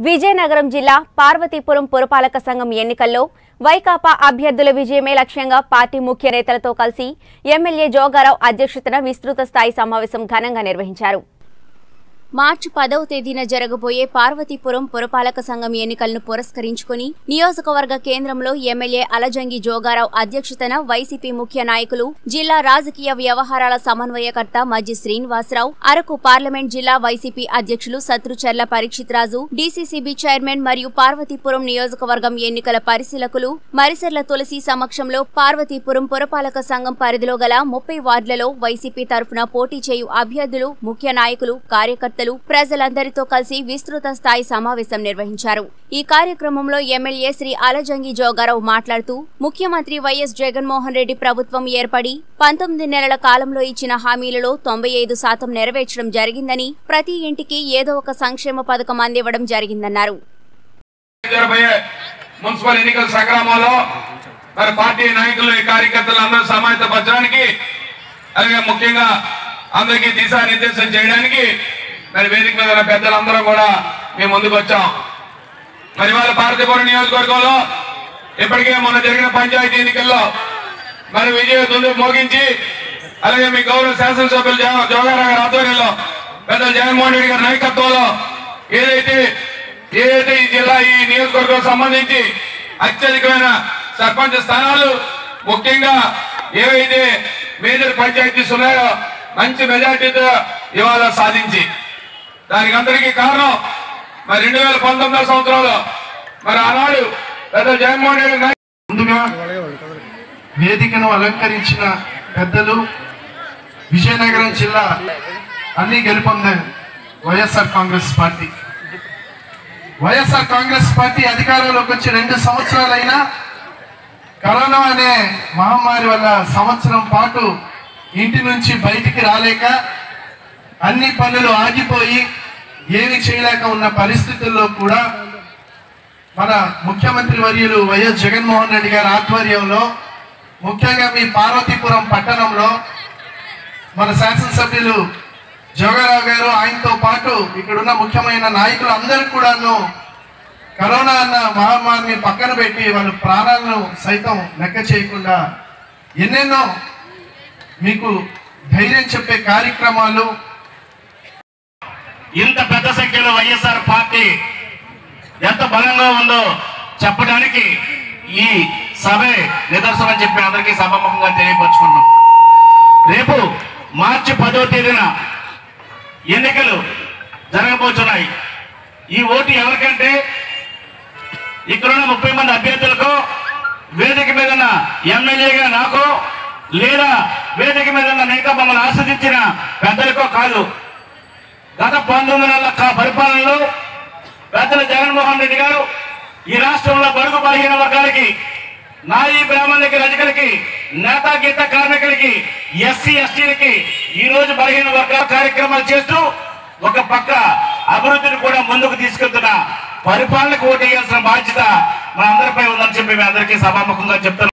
విజయనగరం జిల్లా పార్వతీపురం పురపాలక సంఘం ఎన్నికల్లో వైకాపా అభ్యర్థుల విజయమే లక్ష్యంగా పార్టీ ముఖ్య నేతలతో కలిసి ఎమ్మెల్యే జోగారావు అధ్యక్షతన విస్తృత స్థాయి సమావేశం ఘనంగా నిర్వహించారు మార్చి పదవ తేదీన జరగబోయే పార్వతీపురం పురపాలక సంఘం ఎన్నికలను పురస్కరించుకుని నియోజకవర్గ కేంద్రంలో ఎమ్మెల్యే అలజంగి జోగారావు అధ్యక్షతన వైసీపీ ముఖ్య నాయకులు జిల్లా రాజకీయ వ్యవహారాల సమన్వయకర్త మజ్జి శ్రీనివాసరావు అరకు పార్లమెంట్ జిల్లా వైసీపీ అధ్యక్షులు సత్రుచర్ల పరీక్షిత్ రాజు డీసీసీబీ చైర్మన్ మరియు పార్వతీపురం నియోజకవర్గం ఎన్నికల పరిశీలకులు మరిసెర్ల తులసి సమక్షంలో పార్వతీపురం పురపాలక సంఘం పరిధిలో గల ముప్పై వార్డులలో వైసీపీ తరఫున పోటీ చేయు అభ్యర్థులు ముఖ్య నాయకులు కార్యకర్తలు ప్రజలందరితో కలిసి విస్తృత స్థాయి సమావేశం నిర్వహించారు ఈ కార్యక్రమంలో ఎమ్మెల్యే శ్రీ అలజంగి జోగారావు మాట్లాడుతూ ముఖ్యమంత్రి వైఎస్ జగన్మోహన్ రెడ్డి ప్రభుత్వం ఏర్పడి పంతొమ్మిది నెలల కాలంలో ఇచ్చిన హామీలలో తొంభై ఐదు శాతం నెరవేర్చడం జరిగిందని ప్రతి ఇంటికి ఏదో ఒక సంక్షేమ పథకం అందివ్వడం జరిగిందన్నారు జరబోయే మున్సిపల్ ఎన్నికల సంగ్రామంలో మరి పార్టీ నాయకులు ఈ కార్యకర్తలు అందరూ సమాయత్తపరచడానికి అలాగే ముఖ్యంగా అందరికీ దిశానిర్దేశం చేయడానికి మరి వేదిక మీద ఉన్న పెద్దలందరూ కూడా మేము ముందుకు వచ్చాం మరి వాళ్ళ పార్వతీపురం నియోజకవర్గంలో ఇప్పటికే మొన్న జరిగిన పంచాయతీ ఎన్నికల్లో మరి విజయ దుందు మోగించి అలాగే మీ గౌరవ శాసనసభ్యులు జో- జోగారావు గారి ఆధ్వర్యంలో పెద్ద జగన్మోహన్ రెడ్డి గారి నాయకత్వంలో ఏదైతే ఏదైతే ఈ జిల్లా ఈ నియోజకవర్గం సంబంధించి అత్యధికమైన సర్పంచ్ స్థానాలు ముఖ్యంగా ఏవైతే మేజర్ పంచాయతీస్ ఉన్నాయో మంచి మెజార్టీతో ఇవాళ సాధించి దానికి అందరికీ కారణం మరి రెండు వేల పంతొమ్మిదో సంవత్సరంలో మరి ఆనాడు పెద్ద జగన్మోహన్ రెడ్డి గారి నాయ- ముందుగా వేదికను అలంకరించిన పెద్దలు విజయనగరం జిల్లా అన్ని గెలుపొందే YSR Congress party YSR Congress party అధికారంలోకి వచ్చి రెండు సంవత్సరాలైనా కరోనా అనే మహమ్మారి వల్ల సంవత్సరం పాటు ఇంటి నుంచి బయటికి రాలేక అన్ని పనులు ఆగిపోయి ఏమి చేయలేక ఉన్న పరిస్థితుల్లో కూడా మన ముఖ్యమంత్రి వర్యులు వైఎస్ జగన్మోహన్ రెడ్డి గారి ఆధ్వర్యంలో ముఖ్యంగా మీ పార్వతీపురం పట్టణంలో మన శాసనసభ్యులు జోగారావు గారు ఆయనతో పాటు ఇక్కడున్న ముఖ్యమైన నాయకులు అందరూ కూడాను కరోనా అన్న మహమ్మారిని పక్కన పెట్టి వాళ్ళ ప్రాణాలను సైతం లెక్క చేయకుండా ఎన్నెన్నో మీకు ధైర్యం చెప్పే కార్యక్రమాలు ఇంత పెద్ద సంఖ్యలో వైఎస్ఆర్ పార్టీ ఎంత బలంగా ఉందో చెప్పడానికి ఈ సభే నిదర్శనం చెప్పి అందరికీ సభాముఖంగా తెలియపరుచుకున్నాం రేపు మార్చి పదో తేదీన ఎన్నికలు జరగబోతున్నాయి ఈ ఓటు ఎవరికంటే ఇక్కడున్న ముప్పై మంది అభ్యర్థులకు వేదిక మీద ఉన్న ఎమ్మెల్యేగా నాకు లేదా వేదిక మీద ఉన్న మిగతా మమ్మల్ని ఆస్వాదించిన పెద్దలకో కాదు గత పంతొమ్మిది నెలల కా- పరిపాలనలో పెద్దల జగన్మోహన్ రెడ్డి గారు ఈ రాష్ట్రంలో బడుగు బలహీన వర్గాలకి నాయి బ్రాహ్మణులకి రజకులకి నేత గీత కార్మికులకి ఎస్సీ ఎస్టీలకి ఈ రోజు బలహీన వర్గాల కార్యక్రమాలు చేస్తూ ఒక పక్క అభివృద్ధిని కూడా ముందుకు తీసుకెళ్తున్న పరిపాలనకు ఓటు వేయాల్సిన బాధ్యత మన అందరిపై ఉందని చెప్పి మీ అందరికీ సభాముఖంగా చెప్తున్నాను